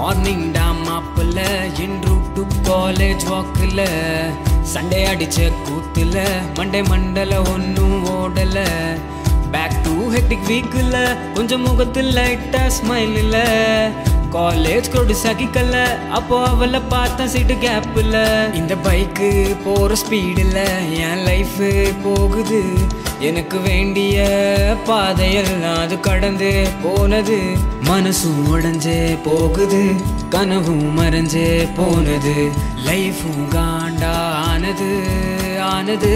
morning டாம் மாப்பிள்ள என் ரூட் டு காலேஜ் வாக்குல சண்டே அடிச்ச கூத்துல மண்டே மண்டல ஒன்னும் ஓடல பேக் டு ஹெக்டிக் வீக்குல கொஞ்சம் முகத்தில் லைட்டா ஸ்மைல் இல்ல காலேஜ் கொடு சகிக்கல அப்போ அவளை பார்த்த சீட்டு கேப்ல இந்த பைக்கு போற ஸ்பீடுல என் லைஃப் போகுது எனக்கு வேண்டிய பாதையெல்லாம் அது கடந்து போனது மனசும் உடைஞ்சே போகுது கனவும் மறைஞ்சே போனது லைஃபும் காண்டா ஆனது ஆனது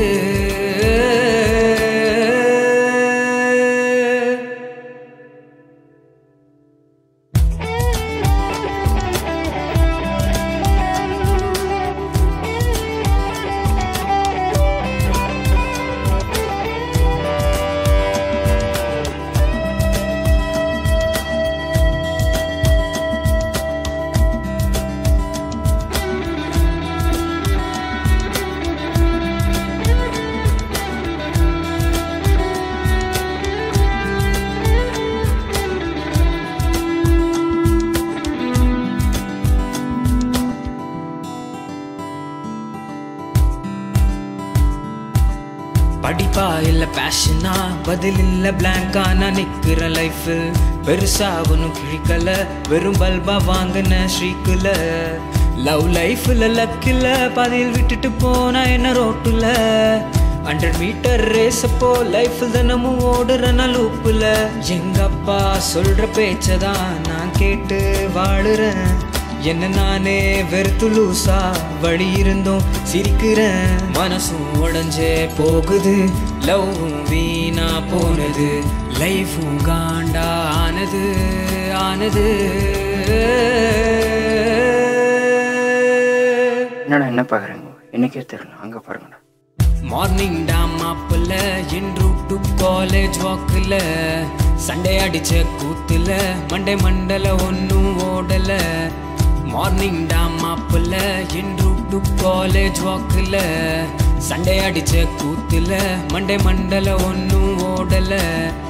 படிப்பா இல்ல பேஷனா பதில் இல்ல பிளாங்கா நான் நிக்கிற லைஃப் பெருசா ஒன்னும் கிழிக்கல வெறும் பல்பா வாங்கின ஸ்ரீக்குல லவ் லைஃப்ல லக்கில பாதியில் விட்டுட்டு போனா என்ன ரோட்டுல ஹண்ட்ரட் மீட்டர் ரேஸ் அப்போ லைஃப் தினமும் ஓடுற நான் லூப்புல எங்க அப்பா சொல்ற பேச்சதான் நான் கேட்டு வாழுறேன் என்ன நானே வெறுத்து லூசா வழி இருந்தும் சிரிக்கிறேன் மனசும் உடஞ்சே போகுது லவ்வும் வீணா போனது லைஃபும் காண்டா ஆனது ஆனது என்னடா என்ன பார்க்குறீங்க எனக்கே தெரியல அங்கே பாருங்கடா மார்னிங் டாம் மாப்பிள்ள என் ரூட் டு காலேஜ் வாக்குல சண்டே அடிச்ச கூத்துல மண்டே மண்டல ஒன்னும் ஓடல மார்னிங் டாம் மாப்பிள்ள என் ரூட் டு காலேஜ் வாக்குல சண்டே அடிச்ச கூத்துல மண்டே மண்டல ஒன்னும் ஓடல